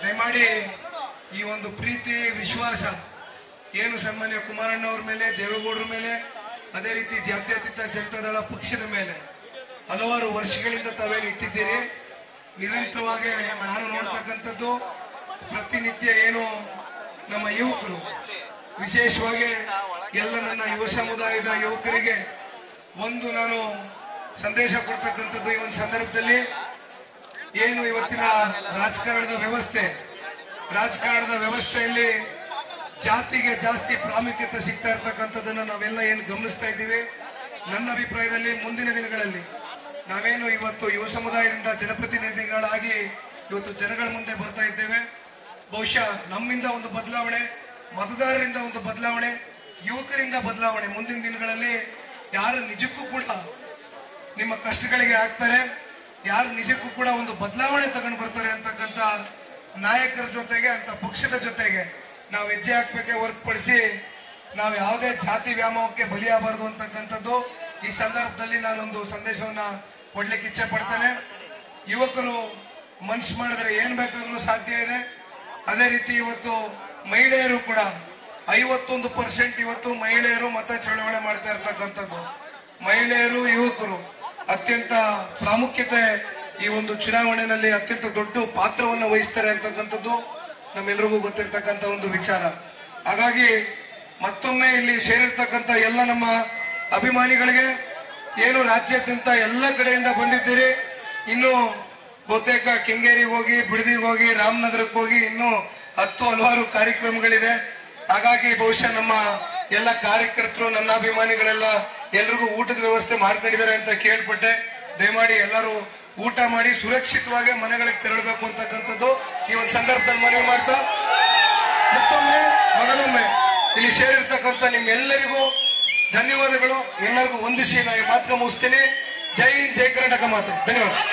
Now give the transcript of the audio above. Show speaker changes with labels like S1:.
S1: ದಯಮಾಡಿ ಈ ಒಂದು ಪ್ರೀತಿ ವಿಶ್ವಾಸ ಏನು ಸನ್ಮಾನ್ಯ ಕುಮಾರಣ್ಣ ಅವ್ರ ಮೇಲೆ ದೇವೇಗೌಡರ ಮೇಲೆ ಅದೇ ರೀತಿ ಜಾತ್ಯತೀತ ಜನತಾದಳ ಪಕ್ಷದ ಮೇಲೆ ಹಲವಾರು ವರ್ಷಗಳಿಂದ ತಾವೇನು ಇಟ್ಟಿದ್ದೀರಿ ನಿರಂತರವಾಗಿ ನಾನು ನೋಡ್ತಕ್ಕಂಥದ್ದು ಪ್ರತಿನಿತ್ಯ ಏನು ನಮ್ಮ ಯುವಕರು ವಿಶೇಷವಾಗಿ ಎಲ್ಲ ನನ್ನ ಯುವ ಸಮುದಾಯದ ಯುವಕರಿಗೆ ಒಂದು ನಾನು ಸಂದೇಶ ಕೊಡ್ತಕ್ಕಂಥದ್ದು ಈ ಒಂದು ಸಂದರ್ಭದಲ್ಲಿ ಏನು ಇವತ್ತಿನ ರಾಜಕಾರಣದ ವ್ಯವಸ್ಥೆ ರಾಜಕಾರಣದ ವ್ಯವಸ್ಥೆಯಲ್ಲಿ ಜಾತಿಗೆ ಜಾಸ್ತಿ ಪ್ರಾಮುಖ್ಯತೆ ಸಿಗ್ತಾ ಇರ್ತಕ್ಕಂಥದ್ದನ್ನು ನಾವೆಲ್ಲ ಏನು ಗಮನಿಸ್ತಾ ಇದ್ದೀವಿ ನನ್ನ ಅಭಿಪ್ರಾಯದಲ್ಲಿ ಮುಂದಿನ ದಿನಗಳಲ್ಲಿ ನಾವೇನು ಇವತ್ತು ಯುವ ಸಮುದಾಯದಿಂದ ಜನಪ್ರತಿನಿಧಿಗಳಾಗಿ ಇವತ್ತು ಜನಗಳ ಮುಂದೆ ಬರ್ತಾ ಇದ್ದೇವೆ ಬಹುಶಃ ನಮ್ಮಿಂದ ಒಂದು ಬದಲಾವಣೆ ಮತದಾರರಿಂದ ಒಂದು ಬದಲಾವಣೆ ಯುವಕರಿಂದ ಬದಲಾವಣೆ ಮುಂದಿನ ದಿನಗಳಲ್ಲಿ ಯಾರು ನಿಜಕ್ಕೂ ಕೂಡ ನಿಮ್ಮ ಕಷ್ಟಗಳಿಗೆ ಆಗ್ತಾರೆ ಯಾರು ನಿಜಕ್ಕೂ ಕೂಡ ಒಂದು ಬದಲಾವಣೆ ತಗೊಂಡು ಬರ್ತಾರೆ ಅಂತಕ್ಕಂಥ ನಾಯಕರ ಜೊತೆಗೆ ಅಂತ ಪಕ್ಷದ ಜೊತೆಗೆ ನಾವು ಹೆಜ್ಜೆ ಹಾಕ್ಬೇಕೆ ಹೊರತುಪಡಿಸಿ ನಾವು ಯಾವುದೇ ಜಾತಿ ವ್ಯಾಮೋಹಕ್ಕೆ ಬಲಿಯಾಗಬಾರದು ಅಂತಕ್ಕಂಥದ್ದು ಈ ಸಂದರ್ಭದಲ್ಲಿ ನಾನೊಂದು ಸಂದೇಶವನ್ನ ಕೊಡ್ಲಿಕ್ಕೆ ಇಚ್ಛೆ ಪಡ್ತೇನೆ ಯುವಕರು ಮನ್ಸು ಮಾಡಿದ್ರೆ ಏನ್ ಬೇಕಾದ್ರೂ ಸಾಧ್ಯ ಇದೆ ಅದೇ ರೀತಿ ಇವತ್ತು ಮಹಿಳೆಯರು ಕೂಡ ಐವತ್ತೊಂದು ಪರ್ಸೆಂಟ್ ಇವತ್ತು ಮಹಿಳೆಯರು ಮತ ಚಳವಳಿ ಮಾಡ್ತಾ ಇರ್ತಕ್ಕಂಥದ್ದು ಮಹಿಳೆಯರು ಯುವಕರು ಅತ್ಯಂತ ಪ್ರಾಮುಖ್ಯತೆ ಈ ಒಂದು ಚುನಾವಣೆಯಲ್ಲಿ ಅತ್ಯಂತ ದೊಡ್ಡ ಪಾತ್ರವನ್ನು ವಹಿಸ್ತಾರೆ ಅಂತಕ್ಕಂಥದ್ದು ನಮ್ಮೆಲ್ಲರಿಗೂ ಗೊತ್ತಿರ್ತಕ್ಕಂಥ ಒಂದು ವಿಚಾರ ಹಾಗಾಗಿ ಮತ್ತೊಮ್ಮೆ ಇಲ್ಲಿ ಸೇರಿರ್ತಕ್ಕಂಥ ಎಲ್ಲ ನಮ್ಮ ಅಭಿಮಾನಿಗಳಿಗೆ ಏನು ರಾಜ್ಯಾದ್ಯಂತ ಎಲ್ಲ ಕಡೆಯಿಂದ ಬಂದಿದ್ದೀರಿ ಇನ್ನು ಬಹುತೇಕ ಕೆಂಗೇರಿಗೆ ಹೋಗಿ ಬಿಡದಿಗೆ ಹೋಗಿ ರಾಮನಗರಕ್ಕೆ ಹೋಗಿ ಇನ್ನು ಹತ್ತು ಹಲವಾರು ಕಾರ್ಯಕ್ರಮಗಳಿದೆ ಹಾಗಾಗಿ ಬಹುಶಃ ನಮ್ಮ ಎಲ್ಲ ಕಾರ್ಯಕರ್ತರು ನನ್ನ ಅಭಿಮಾನಿಗಳೆಲ್ಲ ಎಲ್ರಿಗೂ ಊಟದ ವ್ಯವಸ್ಥೆ ಮಾಡ್ಕೊಂಡಿದ್ದಾರೆ ಅಂತ ಕೇಳ್ಪಟ್ಟೆ ದಯಮಾಡಿ ಎಲ್ಲರೂ ಊಟ ಮಾಡಿ ಸುರಕ್ಷಿತವಾಗಿ ಮನೆಗಳಿಗೆ ತೆರಳಬೇಕು ಅಂತಕ್ಕಂಥದ್ದು ಈ ಒಂದು ಸಂದರ್ಭದಲ್ಲಿ ಮನವಿ ಮಾಡ್ತಾ ಮತ್ತೊಮ್ಮೆ ಮಗನೊಮ್ಮೆ ಇಲ್ಲಿ ಸೇರಿರ್ತಕ್ಕಂಥ ನಿಮ್ಮೆಲ್ಲರಿಗೂ ಧನ್ಯವಾದಗಳು ಎಲ್ಲರಿಗೂ ವಂದಿಸಿ ನಾನು ಈ ಮಾತನ್ನ ಮುಗಿಸ್ತೀನಿ ಜೈ ಹಿಂದ್, ಜೈ ಕರ್ನಾಟಕ ಮಾತೆ ಧನ್ಯವಾದ